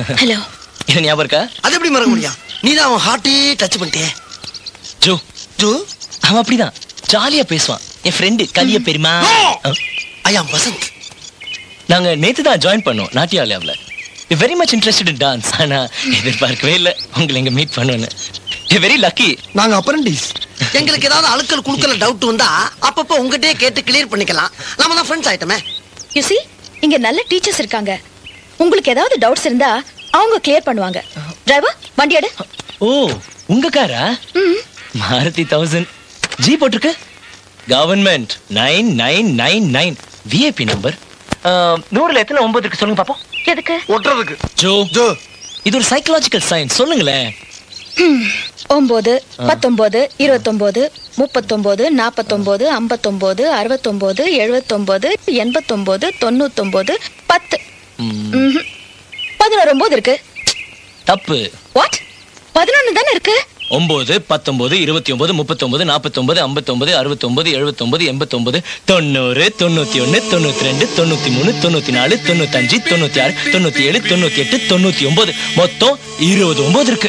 Hello என்ன ஞாபகம் இருக்கா அது எப்படி மறக்க முடியும் நீ தான் அவன் ஹார்ட்டே டச் பண்ணிட்டே ஜோ ஜோ அவன் அப்படிதான் ஜாலியா பேசுவான் என் ஃப்ரெண்டு கலிய பெருமா ஐ ஆம் வசந்த் நாங்க நேத்து தான் ஜாயின் பண்ணோம் நாட்டியாலயாவில் very much interested in dance ஆனா எதிர்பார்க்கவே இல்லை உங்களை இங்க மீட் பண்ணுவேன்னு வெரி லக்கி நாங்க அப்ரண்டிஸ் எங்களுக்கு ஏதாவது அழுக்கல் குழுக்கல டவுட் வந்தா அப்பப்போ உங்ககிட்டயே கேட்டு கிளியர் பண்ணிக்கலாம் நாம தான் ஃப்ரெண்ட்ஸ் ஆயிட்டோமே யூ see இங்க நல்ல டீச்சர்ஸ் இருக்காங்க உங்களுக்கு ஏதாவது டவுட்ஸ் இருந்தா அவங்க கிளியர் பண்ணுவாங்க டிரைவர் வண்டி எடு ஓ உங்க காரா மாருதி தௌசண்ட் ஜி போட்டிருக்கு government nine nine nine nine VIP number நூறுல எத்தனை ஒன்பது இருக்கு சொல்லுங்க பாப்போம் எதுக்கு ஒட்டுறதுக்கு ஜோ ஜோ இது ஒரு சைக்கலாஜிக்கல் சயின்ஸ் சொல்லுங்களேன் ஒன்பது பத்தொன்பது இருபத்தொன்பது முப்பத்தொன்பது நாப்பத்தொன்பது ஐம்பத்தொன்பது அறுபத்தொன்பது எழுபத்தொன்பது எண்பத்தொன்பது தொண்ணூத்தொன்பது பத்து ம்ஹும். பதினோரு ஒன்பது இருக்கு தப்பு வாட் பதினொன்னு தானே இருக்கு ஒன்பது பத்தொன்பது இருபத்தி ஒன்பது முப்பத்தொன்பது நாற்பத்தொன்பது ஐம்பத்தொன்பது அறுபத்தொன்பது எழுபத்தொன்பது எண்பத்தொன்பது தொண்ணூறு தொண்ணூத்தி ஒன்னு தொண்ணூத்தி ரெண்டு தொண்ணூத்தி மூணு தொண்ணூத்தி நாலு தொண்ணூத்தஞ்சு தொண்ணூத்தி ஆறு தொண்ணூத்தி ஏழு தொண்ணூத்தி எட்டு தொண்ணூத்தி ஒன்பது மொத்தம் இருபது ஒன்பது இருக்கு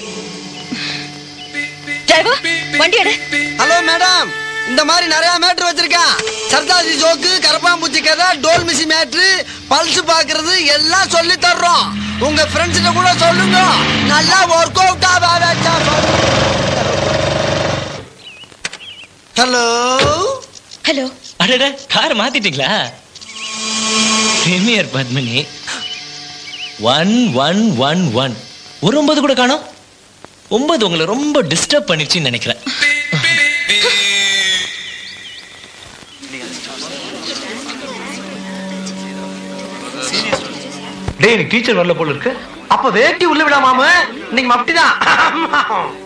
டிரைவர் வண்டி எடு ஹலோ மேடம் இந்த மாதிரி நிறைய மேட்ரு வச்சிருக்கான் சர்தாஜி ஜோக்கு கரப்பாம்பூச்சி கதை டோல் மிசி மேட்ரு பல்ஸ் பாக்குறது எல்லாம் சொல்லி தர்றோம் உங்க ஃப்ரெண்ட்ஸ்கிட்ட கூட சொல்லுங்க நல்லா ஒர்க் அவுட் ஹலோ ஹலோ அடட கார் மாத்திட்டீங்களா Premier Padmini one one one one ஒரு ஒன்பது கூட காணோம் ஒன்பது உங்களை ரொம்ப டிஸ்டர்ப் பண்ணிடுச்சுன்னு நினைக்கிறேன் டேய் எனக்கு டீச்சர் வரல போல இருக்கு அப்ப வேட்டி உள்ள விடாம இன்னைக்கு அப்படிதான்